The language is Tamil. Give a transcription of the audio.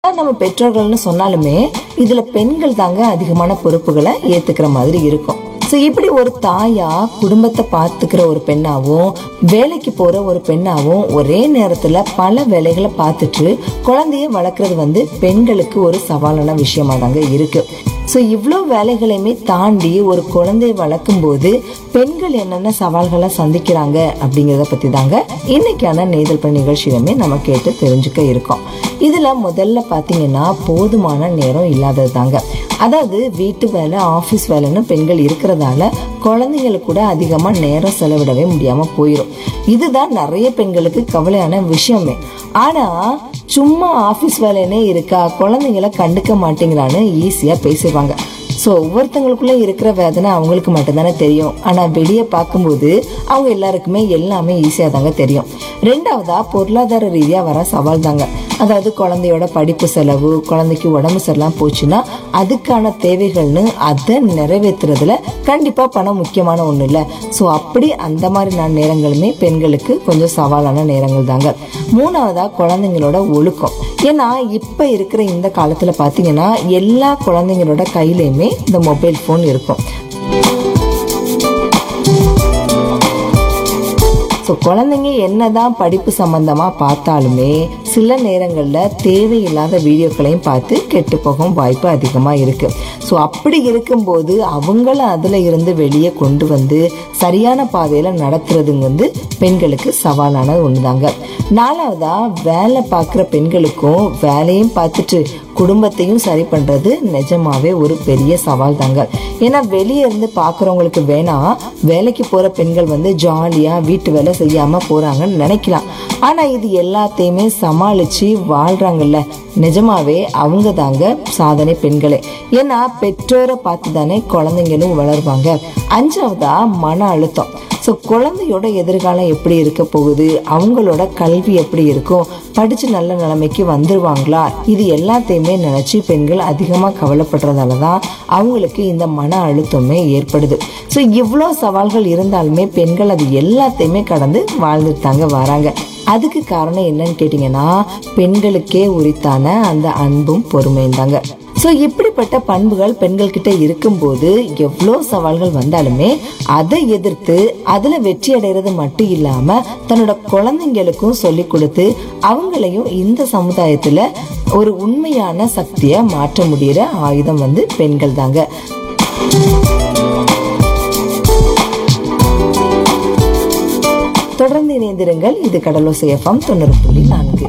என்னதான் நம்ம பெற்றோர்கள்னு சொன்னாலுமே இதுல பெண்கள் தாங்க அதிகமான பொறுப்புகளை ஏத்துக்கிற மாதிரி இருக்கும் சோ இப்படி ஒரு தாயா குடும்பத்தை பார்த்துக்கிற ஒரு பெண்ணாவும் வேலைக்கு போற ஒரு பெண்ணாவும் ஒரே நேரத்துல பல வேலைகளை பார்த்துட்டு குழந்தைய வளர்க்கறது வந்து பெண்களுக்கு ஒரு சவாலான விஷயமா தாங்க இருக்கு ஸோ இவ்வளோ வேலைகளையுமே தாண்டி ஒரு குழந்தையை வளர்க்கும் போது பெண்கள் என்னென்ன சவால்களை சந்திக்கிறாங்க அப்படிங்கிறத பற்றி தாங்க இன்னைக்கான நேதல் பணி நிகழ்ச்சியிலுமே நம்ம கேட்டு தெரிஞ்சுக்க இருக்கோம் இதில் முதல்ல பார்த்தீங்கன்னா போதுமான நேரம் இல்லாதது தாங்க அதாவது வீட்டு வேலை ஆஃபீஸ் வேலைன்னு பெண்கள் இருக்கிறதால குழந்தைங்களுக்கு கூட அதிகமாக நேரம் செலவிடவே முடியாமல் போயிடும் இதுதான் நிறைய பெண்களுக்கு கவலையான விஷயமே ஆனால் சும்மா ஆஃபீஸ் வேலைனே இருக்கா குழந்தைங்கள கண்டுக்க மாட்டேங்கிறான்னு ஈஸியாக பேசிடுவாங்க ஸோ ஒவ்வொருத்தங்களுக்குள்ள இருக்கிற வேதனை அவங்களுக்கு மட்டும்தானே தெரியும் ஆனால் வெளியே பார்க்கும்போது அவங்க எல்லாருக்குமே எல்லாமே ஈஸியாக தாங்க தெரியும் ரெண்டாவதா பொருளாதார ரீதியாக வர சவால் தாங்க அதாவது குழந்தையோட படிப்பு செலவு குழந்தைக்கு உடம்பு சரியில்லாம போச்சுன்னா அதுக்கான தேவைகள்னு அதை நிறைவேற்றுறதுல கண்டிப்பாக பணம் முக்கியமான ஒன்று இல்லை ஸோ அப்படி அந்த மாதிரி நான் நேரங்களுமே பெண்களுக்கு கொஞ்சம் சவாலான நேரங்கள் தாங்க மூணாவதா குழந்தைங்களோட ஒழுக்கம் ஏன்னா இப்போ இருக்கிற இந்த காலத்தில் பார்த்தீங்கன்னா எல்லா குழந்தைங்களோட கையிலையுமே இந்த மொபைல் ஃபோன் இருக்கும் ஸோ குழந்தைங்க என்னதான் படிப்பு சம்பந்தமா பார்த்தாலுமே சில நேரங்களில் தேவையில்லாத வீடியோக்களையும் பார்த்து கெட்டு போகும் வாய்ப்பு அதிகமாக இருக்கு ஸோ அப்படி இருக்கும்போது அவங்கள அதில் இருந்து வெளியே கொண்டு வந்து சரியான பாதையில் நடத்துறது வந்து பெண்களுக்கு சவாலான ஒன்று தாங்க நாலாவதா வேலை பார்க்குற பெண்களுக்கும் வேலையும் பார்த்துட்டு குடும்பத்தையும் சரி பண்றது நிஜமாவே ஒரு பெரிய சவால் தாங்க ஏன்னா வெளியே இருந்து பார்க்குறவங்களுக்கு வேணா வேலைக்கு போற பெண்கள் வந்து ஜாலியா வீட்டு வேலை செய்யாம போறாங்கன்னு நினைக்கலாம் ஆனா இது எல்லாத்தையுமே சமாளிச்சு வாழ்றாங்கல்ல நிஜமாவே அவங்க தாங்க சாதனை பெண்களே ஏன்னா பெற்றோரை பார்த்து தானே குழந்தைங்களும் வளருவாங்க அஞ்சாவதா மன அழுத்தம் ஸோ குழந்தையோட எதிர்காலம் எப்படி இருக்க போகுது அவங்களோட கல்வி எப்படி இருக்கும் படிச்சு நல்ல நிலைமைக்கு வந்துருவாங்களா இது எல்லாத்தையுமே நினைச்சு பெண்கள் அதிகமாக கவலைப்படுறதால தான் அவங்களுக்கு இந்த மன அழுத்தமே ஏற்படுது ஸோ இவ்வளோ சவால்கள் இருந்தாலுமே பெண்கள் அது எல்லாத்தையுமே கடந்து வாழ்ந்துட்டு தாங்க வராங்க அதுக்கு காரணம் என்னன்னு கேட்டிங்கன்னா பெண்களுக்கே உரித்தான அந்த அன்பும் பொறுமையும் தாங்க ஸோ இப்படிப்பட்ட பண்புகள் பெண்கள் கிட்ட இருக்கும்போது எவ்வளோ சவால்கள் வந்தாலுமே அதை எதிர்த்து அதுல வெற்றி அடைகிறது மட்டும் இல்லாம தன்னோட குழந்தைங்களுக்கும் சொல்லி கொடுத்து அவங்களையும் இந்த சமுதாயத்துல ஒரு உண்மையான சக்தியை மாற்ற முடியிற ஆயுதம் வந்து பெண்கள் தாங்க தொடர்ந்து இணைந்திருங்கள் இது கடலோசை எஃப்எம் தொண்ணூறு புள்ளி நான்கு